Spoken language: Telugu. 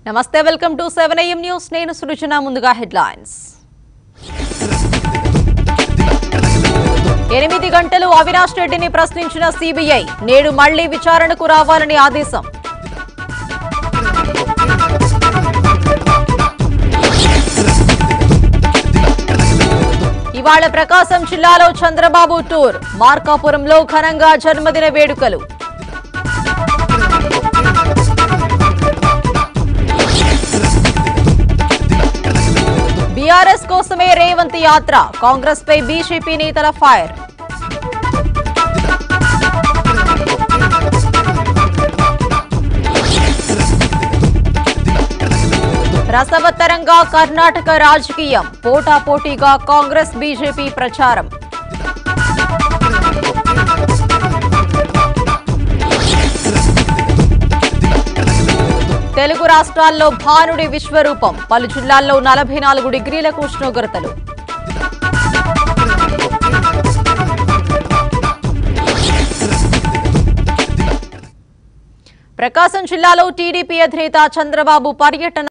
నమస్తే welcome to seven IM news నేను సృజన ముందుగా హెడ్లైన్స్ ఎనిమిది గంటలు అవినాష్ రెడ్డిని ప్రశ్నించిన సిబిఐ నేడు మళ్లీ విచారణకు రావాలని ఆదేశం ఇవాళ ప్రకాశం జిల్లాలో చంద్రబాబు టూర్ మార్కాపురంలో ఘనంగా జన్మదిన వేడుకలు బీఆర్ఎస్ కోసమే రేవంత్ యాత్ర కాంగ్రెస్ పై బీజేపీ నేతల ఫైర్ రసవత్తరంగా కర్ణాటక రాజకీయం పోటాపోటీగా కాంగ్రెస్ బీజేపీ ప్రచారం తెలుగు రాష్ట్రాల్లో భానుడి విశ్వరూపం పలు జిల్లాల్లో నలభై నాలుగు డిగ్రీలకు ఉష్ణోగ్రతలు ప్రకాశం జిల్లాలో టీడీపీ అధినేత చంద్రబాబు పర్యటన